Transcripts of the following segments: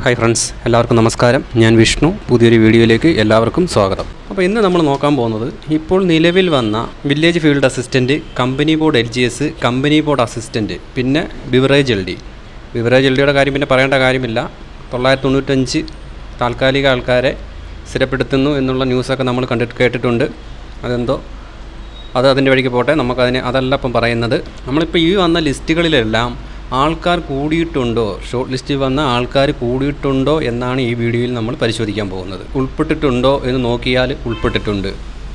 hi friends എല്ലാവർക്കും നമസ്കാരം ഞാൻ വിഷ്ണു പുതിയൊരു വീഡിയോയിലേക്ക് എല്ലാവർക്കും സ്വാഗതം അപ്പോൾ ഇന്ന് നമ്മൾ നോക്കാൻ പോകുന്നത് ഇപ്പോൾ നിലവിൽ വന്ന village field assistant company board L G S company board assistant പിന്നെ beverage L D beverage L ഡിയുടെ കാര്യം പിന്നെ പറയേണ്ട കാര്യമില്ല തൊള്ളായിരത്തി തൊണ്ണൂറ്റഞ്ച് താൽക്കാലിക ആൾക്കാരെ സ്ഥിരപ്പെടുത്തുന്നു എന്നുള്ള ന്യൂസൊക്കെ നമ്മൾ കണ്ടിട്ട് കേട്ടിട്ടുണ്ട് അതെന്തോ അത് അതിൻ്റെ വഴിക്ക് പോട്ടെ നമുക്കതിനെ അതല്ല ഇപ്പം പറയുന്നത് നമ്മളിപ്പോൾ ഈ വന്ന ലിസ്റ്റുകളിലെല്ലാം ആൾക്കാർ കൂടിയിട്ടുണ്ടോ ഷോർട്ട് ലിസ്റ്റിൽ വന്ന ആൾക്കാർ കൂടിയിട്ടുണ്ടോ എന്നാണ് ഈ വീഡിയോയിൽ നമ്മൾ പരിശോധിക്കാൻ പോകുന്നത് ഉൾപ്പെട്ടിട്ടുണ്ടോ എന്ന് നോക്കിയാൽ ഉൾപ്പെട്ടിട്ടുണ്ട്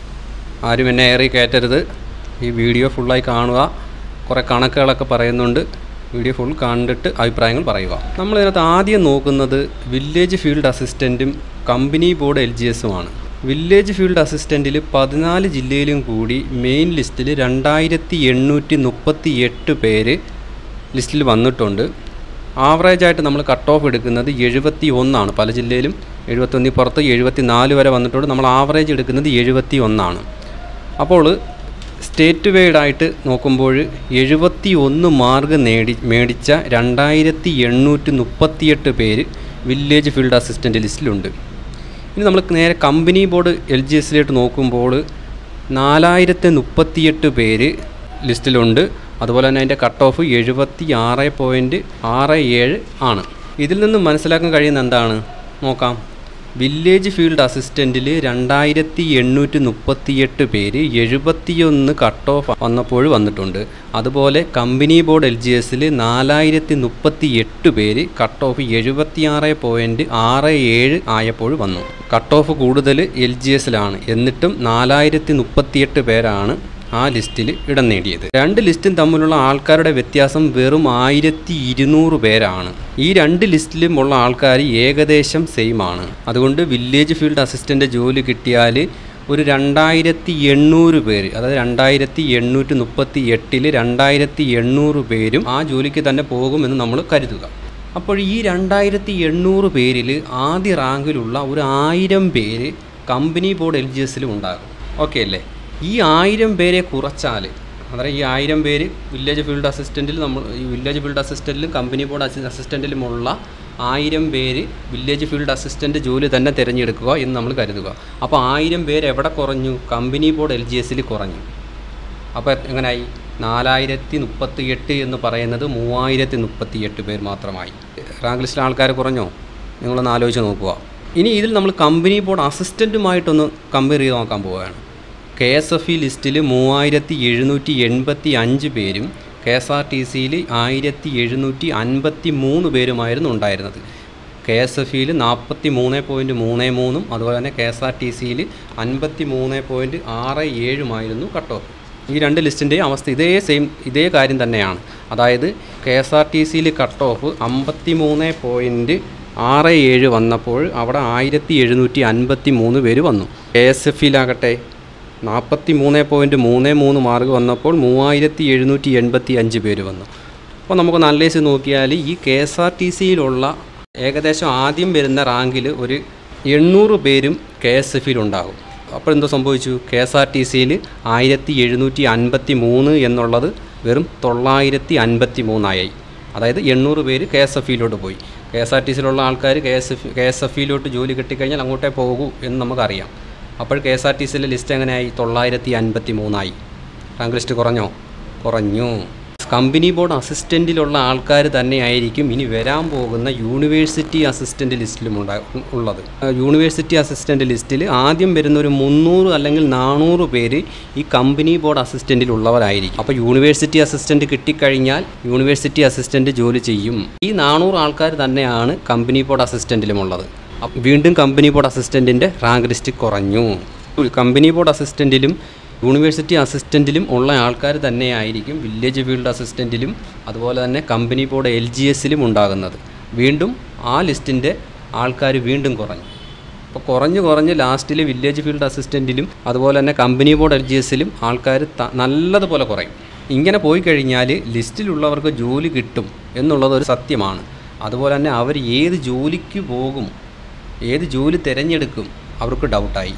ആരും എന്നെ ഏറി കയറ്റരുത് ഈ വീഡിയോ ഫുള്ളായി കാണുക കുറേ കണക്കുകളൊക്കെ പറയുന്നുണ്ട് വീഡിയോ ഫുൾ കണ്ടിട്ട് അഭിപ്രായങ്ങൾ പറയുക നമ്മൾ ഇതിനകത്ത് ആദ്യം നോക്കുന്നത് വില്ലേജ് ഫീൽഡ് അസിസ്റ്റൻറ്റും കമ്പനി ബോർഡ് എൽ ജി എസുമാണ് വില്ലേജ് ഫീൽഡ് അസിസ്റ്റൻറ്റിൽ പതിനാല് ജില്ലയിലും കൂടി മെയിൻ ലിസ്റ്റിൽ രണ്ടായിരത്തി എണ്ണൂറ്റി മുപ്പത്തി എട്ട് പേര് ലിസ്റ്റിൽ വന്നിട്ടുണ്ട് ആവറേജ് ആയിട്ട് നമ്മൾ കട്ട് ഓഫ് എടുക്കുന്നത് എഴുപത്തി ഒന്നാണ് പല ജില്ലയിലും എഴുപത്തൊന്നിൽ പുറത്ത് എഴുപത്തി നാല് വരെ വന്നിട്ടുണ്ട് നമ്മൾ ആവറേജ് എടുക്കുന്നത് എഴുപത്തി ഒന്നാണ് അപ്പോൾ സ്റ്റേറ്റ് വൈഡായിട്ട് നോക്കുമ്പോൾ എഴുപത്തി ഒന്ന് മാർക്ക് നേടി മേടിച്ച രണ്ടായിരത്തി എണ്ണൂറ്റി മുപ്പത്തിയെട്ട് പേര് വില്ലേജ് ഫീൽഡ് അസിസ്റ്റൻ്റ് ലിസ്റ്റിലുണ്ട് ഇനി നമ്മൾ നേരെ കമ്പനി ബോർഡ് എൽ ജി എസിലോട്ട് നോക്കുമ്പോൾ നാലായിരത്തി മുപ്പത്തിയെട്ട് പേര് ലിസ്റ്റിലുണ്ട് അതുപോലെ തന്നെ അതിൻ്റെ കട്ട് ഓഫ് എഴുപത്തി ആറ് പോയിൻറ്റ് ആറ് ഏഴ് ആണ് ഇതിൽ നിന്ന് മനസ്സിലാക്കാൻ കഴിയുന്ന എന്താണ് നോക്കാം വില്ലേജ് ഫീൽഡ് അസിസ്റ്റൻറ്റിൽ രണ്ടായിരത്തി എണ്ണൂറ്റി മുപ്പത്തിയെട്ട് പേര് എഴുപത്തിയൊന്ന് കട്ട് ഓഫ് വന്നപ്പോൾ വന്നിട്ടുണ്ട് അതുപോലെ കമ്പനി ബോർഡ് എൽ ജി എസിൽ നാലായിരത്തി മുപ്പത്തി എട്ട് പേര് കട്ട് ഓഫ് എഴുപത്തിയാറ് പോയിൻറ്റ് ആറ് ഏഴ് ആയപ്പോൾ വന്നു കട്ട് ഓഫ് കൂടുതൽ എൽ ജി എസിലാണ് എന്നിട്ടും നാലായിരത്തി മുപ്പത്തിയെട്ട് പേരാണ് ആ ലിസ്റ്റിൽ ഇടം നേടിയത് രണ്ട് ലിസ്റ്റും തമ്മിലുള്ള ആൾക്കാരുടെ വ്യത്യാസം വെറും ആയിരത്തി ഇരുന്നൂറ് പേരാണ് ഈ രണ്ട് ലിസ്റ്റിലും ഉള്ള ആൾക്കാർ ഏകദേശം സെയിം ആണ് അതുകൊണ്ട് വില്ലേജ് ഫീൽഡ് അസിസ്റ്റൻ്റ് ജോലി കിട്ടിയാൽ ഒരു രണ്ടായിരത്തി എണ്ണൂറ് പേര് അതായത് രണ്ടായിരത്തി എണ്ണൂറ്റി മുപ്പത്തി എട്ടിൽ രണ്ടായിരത്തി എണ്ണൂറ് പേരും ആ ജോലിക്ക് തന്നെ പോകുമെന്ന് നമ്മൾ കരുതുക അപ്പോൾ ഈ രണ്ടായിരത്തി എണ്ണൂറ് പേരിൽ ആദ്യ റാങ്കിലുള്ള ഒരു ആയിരം പേര് കമ്പനി ബോർഡ് എൽ ജി എസിലും ഉണ്ടാകും ഓക്കെ അല്ലേ ഈ ആയിരം പേരെ കുറച്ചാൽ അതായത് ഈ ആയിരം പേര് വില്ലേജ് ഫീൽഡ് അസിസ്റ്റൻറ്റിൽ നമ്മൾ ഈ വില്ലേജ് ഫീൽഡ് അസിസ്റ്റൻറ്റിലും കമ്പനി ബോർഡ് അസി അസിസ്റ്റൻറ്റിലുമുള്ള ആയിരം പേര് വില്ലേജ് ഫീൽഡ് അസിസ്റ്റൻ്റ് ജോലി തന്നെ തിരഞ്ഞെടുക്കുക എന്ന് നമ്മൾ കരുതുക അപ്പോൾ ആയിരം പേര് എവിടെ കുറഞ്ഞു കമ്പനി ബോർഡ് എൽ ജി എസിൽ കുറഞ്ഞു അപ്പോൾ എങ്ങനെയായി നാലായിരത്തി മുപ്പത്തി എട്ട് എന്ന് പറയുന്നത് മൂവായിരത്തി മുപ്പത്തി എട്ട് പേർ മാത്രമായി റാങ്ക് ലിസ്റ്റിലെ ആൾക്കാർ കുറഞ്ഞോ നിങ്ങളൊന്ന് ആലോചിച്ച് നോക്കുക ഇനി ഇതിൽ നമ്മൾ കമ്പനി ബോർഡ് അസിസ്റ്റൻറ്റുമായിട്ടൊന്ന് കമ്പയർ ചെയ്ത് നോക്കാൻ പോവുകയാണ് കെ എസ് എഫ് ഇ ലിസ്റ്റിൽ മൂവായിരത്തി എഴുന്നൂറ്റി എൺപത്തി അഞ്ച് പേരും കെ എസ് ആർ ടി സിയിൽ ആയിരത്തി എഴുന്നൂറ്റി അൻപത്തി മൂന്ന് പേരുമായിരുന്നു ഉണ്ടായിരുന്നത് കെ എസ് എഫ് ഇയിൽ നാൽപ്പത്തി മൂന്ന് പോയിൻറ്റ് മൂന്ന് മൂന്നും അതുപോലെ തന്നെ കെ എസ് ആർ ടി സിയിൽ അൻപത്തി മൂന്ന് പോയിൻറ്റ് ആറ് ഏഴുമായിരുന്നു കട്ട് ഓഫ് ഈ രണ്ട് ലിസ്റ്റിൻ്റെയും അവസ്ഥ ഇതേ സെയിം ഇതേ കാര്യം തന്നെയാണ് അതായത് കെ എസ് ആർ ടി സിയിൽ കട്ട് ഓഫ് അമ്പത്തി മൂന്ന് പോയിൻറ്റ് ആറ് ഏഴ് വന്നപ്പോൾ അവിടെ ആയിരത്തി എഴുന്നൂറ്റി അൻപത്തി മൂന്ന് പേര് വന്നു കെ എസ് എഫിലാകട്ടെ നാൽപ്പത്തി മൂന്ന് പോയിൻറ്റ് മൂന്ന് മൂന്ന് മാർക്ക് വന്നപ്പോൾ മൂവായിരത്തി എഴുന്നൂറ്റി എൺപത്തി അഞ്ച് പേര് വന്നു അപ്പോൾ നമുക്ക് നല്ല നോക്കിയാൽ ഈ കെ എസ് ആർ ടി സിയിലുള്ള ഏകദേശം ആദ്യം വരുന്ന റാങ്കിൽ ഒരു എണ്ണൂറ് പേരും കെ എസ് എഫിലുണ്ടാകും അപ്പോൾ എന്തോ സംഭവിച്ചു കെ എസ് ആർ ടി സിയിൽ ആയിരത്തി എഴുന്നൂറ്റി അൻപത്തി മൂന്ന് എന്നുള്ളത് വെറും തൊള്ളായിരത്തി അൻപത്തി മൂന്നായി അതായത് എണ്ണൂറ് പേര് കെ എസ് എഫ് ഇയിലോട്ട് പോയി കെ എസ് ആർ ടി സിയിലുള്ള ആൾക്കാർ K S F K S F ഇയിലോട്ട് ജോലി കിട്ടിക്കഴിഞ്ഞാൽ അങ്ങോട്ടേ പോകൂ എന്ന് നമുക്കറിയാം അപ്പോൾ കെ എസ് ആർ ടി സിയിലെ ലിസ്റ്റ് എങ്ങനെയായി തൊള്ളായിരത്തി അൻപത്തി മൂന്നായി റാങ്ക് ലിസ്റ്റ് കുറഞ്ഞോ കുറഞ്ഞു കമ്പനി ബോർഡ് അസിസ്റ്റൻറ്റിലുള്ള ആൾക്കാർ തന്നെയായിരിക്കും ഇനി വരാൻ പോകുന്ന യൂണിവേഴ്സിറ്റി അസിസ്റ്റൻ്റ് ലിസ്റ്റിലും ഉണ്ടാ ഉള്ളത് യൂണിവേഴ്സിറ്റി അസിസ്റ്റൻ്റ് ലിസ്റ്റിൽ ആദ്യം വരുന്ന ഒരു മുന്നൂറ് അല്ലെങ്കിൽ നാനൂറ് പേര് ഈ കമ്പനി ബോർഡ് അസിസ്റ്റൻറ്റിൽ ഉള്ളവരായിരിക്കും അപ്പോൾ യൂണിവേഴ്സിറ്റി അസിസ്റ്റൻറ്റ് കിട്ടിക്കഴിഞ്ഞാൽ യൂണിവേഴ്സിറ്റി അസിസ്റ്റൻറ്റ് ജോലി ചെയ്യും ഈ നാനൂറ് ആൾക്കാർ തന്നെയാണ് കമ്പനി ബോർഡ് അസിസ്റ്റൻറ്റിലുമുള്ളത് അപ്പ- വീണ്ടും കമ്പനി ബോർഡ് അസിസ്റ്റൻറ്റിൻ്റെ റാങ്ക് ലിസ്റ്റ് കുറഞ്ഞു കമ്പനി ബോർഡ് അസിസ്റ്റൻറ്റിലും യൂണിവേഴ്സിറ്റി അസിസ്റ്റൻറ്റിലും ഉള്ള ആൾക്കാർ തന്നെയായിരിക്കും വില്ലേജ് ഫീൽഡ് അസിസ്റ്റൻറ്റിലും അതുപോലെ തന്നെ കമ്പനി ബോർഡ് എൽ ജി എസിലും ഉണ്ടാകുന്നത് വീണ്ടും ആ ലിസ്റ്റിൻ്റെ ആൾക്കാർ വീണ്ടും കുറഞ്ഞു അപ്പോൾ കുറഞ്ഞ് കുറഞ്ഞ് ലാസ്റ്റിൽ വില്ലേജ് ഫീൽഡ് അസിസ്റ്റൻറ്റിലും അതുപോലെ തന്നെ കമ്പനി ബോർഡ് എൽ ജി എസിലും ആൾക്കാർ ത- നല്ലതുപോലെ കുറയും ഇങ്ങനെ പോയി കഴിഞ്ഞാൽ ലിസ്റ്റിലുള്ളവർക്ക് ജോലി കിട്ടും എന്നുള്ളത് ഒരു സത്യമാണ് അതുപോലെ തന്നെ അവർ ഏത് ജോലിക്ക് പോകും ഏത് ജോലി തിരഞ്ഞെടുക്കും അവർക്ക് ഡൗട്ടായി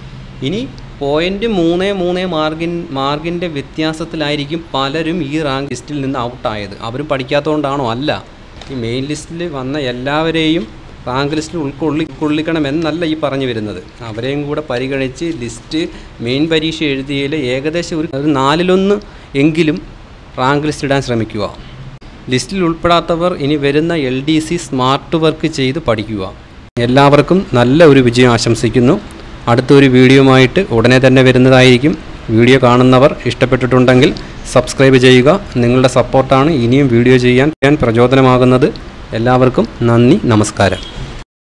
ഇനി പോയിൻ്റ് മൂന്ന് മൂന്ന് മാർഗിൻ മാർഗിൻ്റെ വ്യത്യാസത്തിലായിരിക്കും പലരും ഈ റാങ്ക് ലിസ്റ്റിൽ നിന്ന് ഔട്ടായത് അവരും പഠിക്കാത്തതുകൊണ്ടാണോ അല്ല ഈ മെയിൻ ലിസ്റ്റിൽ വന്ന എല്ലാവരെയും റാങ്ക് ലിസ്റ്റിൽ ഉൾക്കൊള്ളി ഉൾക്കൊള്ളിക്കണം എന്നല്ല ഈ പറഞ്ഞു വരുന്നത് അവരെയും കൂടെ പരിഗണിച്ച് ലിസ്റ്റ് മെയിൻ പരീക്ഷ എഴുതിയതിൽ ഏകദേശം ഒരു ഒരു നാലിലൊന്ന് എങ്കിലും റാങ്ക് ലിസ്റ്റ് ഇടാൻ ശ്രമിക്കുക ലിസ്റ്റിൽ ഉൾപ്പെടാത്തവർ ഇനി വരുന്ന L D C smart work ചെയ്ത് പഠിക്കുക എല്ലാവർക്കും നല്ല ഒരു വിജയം ആശംസിക്കുന്നു അടുത്തൊരു വീഡിയോയുമായിട്ട് ഉടനെ തന്നെ വരുന്നതായിരിക്കും വീഡിയോ കാണുന്നവർ ഇഷ്ടപ്പെട്ടിട്ടുണ്ടെങ്കിൽ സബ്സ്ക്രൈബ് ചെയ്യുക നിങ്ങളുടെ സപ്പോർട്ടാണ് ഇനിയും വീഡിയോ ചെയ്യാൻ ഞാൻ പ്രചോദനമാകുന്നത് എല്ലാവർക്കും നന്ദി നമസ്കാരം